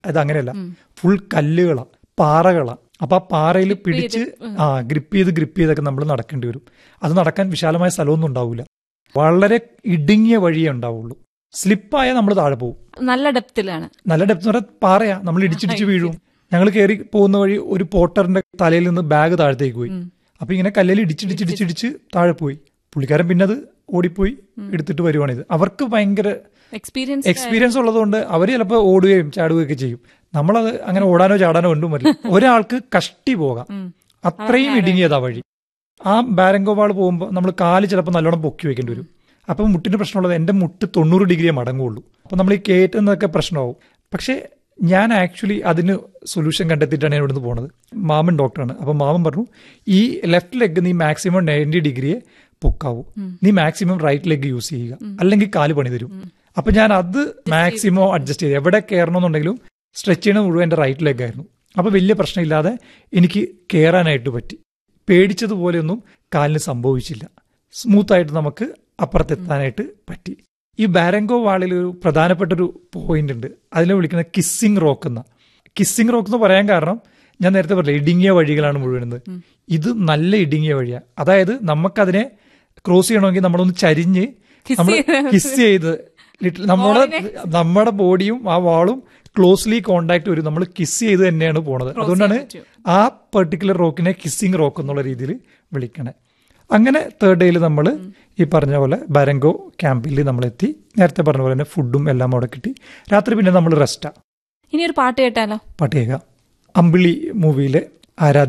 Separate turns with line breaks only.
അത് അങ്ങനെയല്ല ഫുൾ കല്ലുകളാ പാറകളാ അപ്പൊ ആ പാറയിൽ പിടിച്ച് ആ ഗ്രിപ്പ് ചെയ്ത് ഗ്രിപ്പ് ചെയ്തൊക്കെ നമ്മൾ നടക്കേണ്ടി വരും അത് നടക്കാൻ വിശാലമായ സ്ഥലമൊന്നും ഉണ്ടാവില്ല വളരെ ഇടുങ്ങിയ വഴിയേ ഉണ്ടാവുള്ളൂ സ്ലിപ്പായാൽ നമ്മൾ താഴെ പോകും
നല്ല ഡെപ്തിലാണ്
നല്ല ഡെപ്ത് എന്ന് പറഞ്ഞാൽ പാറയാ നമ്മൾ ഇടിച്ചിടിച്ച് വീഴും ഞങ്ങൾ കയറി പോകുന്ന വഴി ഒരു പോട്ടറിന്റെ തലയിൽ നിന്ന് ബാഗ് താഴത്തേക്ക് പോയി അപ്പൊ ഇങ്ങനെ കല്ലിൽ ഇടിച്ചിടിച്ചിടിച്ചിടിച്ച് താഴെ പോയി പുള്ളിക്കാരൻ പിന്നെ അത് ഓടിപ്പോയി എടുത്തിട്ട് വരുവാണിത് അവർക്ക് ഭയങ്കര
എക്സ്പീരിയൻസ്
എക്സ്പീരിയൻസ് ഉള്ളതുകൊണ്ട് അവർ ചിലപ്പോൾ ഓടുകയും ചാടുകയും ഒക്കെ ചെയ്യും നമ്മളത് അങ്ങനെ ഓടാനോ ചാടാനോ ഒന്നും പറ്റില്ല ഒരാൾക്ക് കഷ്ടി പോകാം അത്രയും ഇടുങ്ങിയതാ വഴി ആ ബാരങ്കോവാൾ പോകുമ്പോൾ നമ്മൾ കാല് ചിലപ്പോൾ നല്ലോണം പൊക്കി വെക്കേണ്ടി വരും അപ്പം മുട്ടിന് പ്രശ്നമുള്ളത് എൻ്റെ മുട്ട് തൊണ്ണൂറ് ഡിഗ്രിയെ മടങ്ങുള്ളൂ അപ്പം നമ്മൾ ഈ കയറ്റുന്നതൊക്കെ പ്രശ്നമാവും പക്ഷേ ഞാൻ ആക്ച്വലി അതിന് സൊല്യൂഷൻ കണ്ടെത്തിയിട്ടാണ് ഞാൻ ഇവിടുന്ന് പോണത് മാമൻ ഡോക്ടറാണ് അപ്പം മാമൻ പറഞ്ഞു ഈ ലെഫ്റ്റ് ലെഗ് നീ മാക്സിമം നയൻറ്റി ഡിഗ്രിയെ പൊക്കാവൂ നീ മാക്സിമം റൈറ്റ് ലെഗ് യൂസ് ചെയ്യുക അല്ലെങ്കിൽ കാല് പണി തരും അപ്പൊ ഞാൻ അത് മാക്സിമം അഡ്ജസ്റ്റ് ചെയ്ത് എവിടെ കയറണമെന്നുണ്ടെങ്കിലും സ്ട്രെച്ച് ചെയ്യണത് മുഴുവൻ എൻ്റെ റൈറ്റ് ലെഗ് ആയിരുന്നു അപ്പൊ വലിയ പ്രശ്നമില്ലാതെ എനിക്ക് കയറാനായിട്ട് പറ്റി പേടിച്ചതുപോലെയൊന്നും കാലിന് സംഭവിച്ചില്ല സ്മൂത്ത് ആയിട്ട് നമുക്ക് അപ്പുറത്തെത്താനായിട്ട് പറ്റി ഈ ബാരങ്കോ വാളിൽ ഒരു പ്രധാനപ്പെട്ട ഒരു പോയിന്റ് ഉണ്ട് അതിനെ വിളിക്കുന്നത് കിസ്സിംഗ് റോക്ക് എന്ന കിസ്സിംഗ് റോക്ക് എന്ന് പറയാൻ കാരണം ഞാൻ നേരത്തെ പറഞ്ഞില്ല ഇടുങ്ങിയ വഴികളാണ് മുഴുവൻ ഇത് നല്ല ഇടുങ്ങിയ വഴിയാണ് അതായത് നമുക്കതിനെ ക്രോസ് ചെയ്യണമെങ്കിൽ നമ്മളൊന്ന് ചരിഞ്ഞ് നമ്മൾ കിസ് ചെയ്ത് ലിറ്റിൽ നമ്മുടെ നമ്മുടെ ബോഡിയും ആ വാളും ക്ലോസ്ലി കോണ്ടാക്ട് വരും നമ്മൾ കിസ് ചെയ്ത് തന്നെയാണ് പോണത് അതുകൊണ്ടാണ് ആ പെർട്ടിക്കുലർ റോക്കിനെ കിസ്സിംഗ് റോക്ക് എന്നുള്ള രീതിയിൽ വിളിക്കണേ അങ്ങനെ തേർഡ് ഡേയിൽ നമ്മൾ ഈ പറഞ്ഞ പോലെ ബാരങ്കോ ക്യാമ്പിൽ നമ്മൾ എത്തി നേരത്തെ പറഞ്ഞ പോലെ തന്നെ ഫുഡും എല്ലാം അവിടെ കിട്ടി രാത്രി പിന്നെ നമ്മൾ റെസ്റ്റാ
ഇനി ഒരു പാട്ട് കേട്ടാലോ
പാട്ട് കേൾക്കാം അമ്പിളി മൂവിയിലെ ആരാധ്യ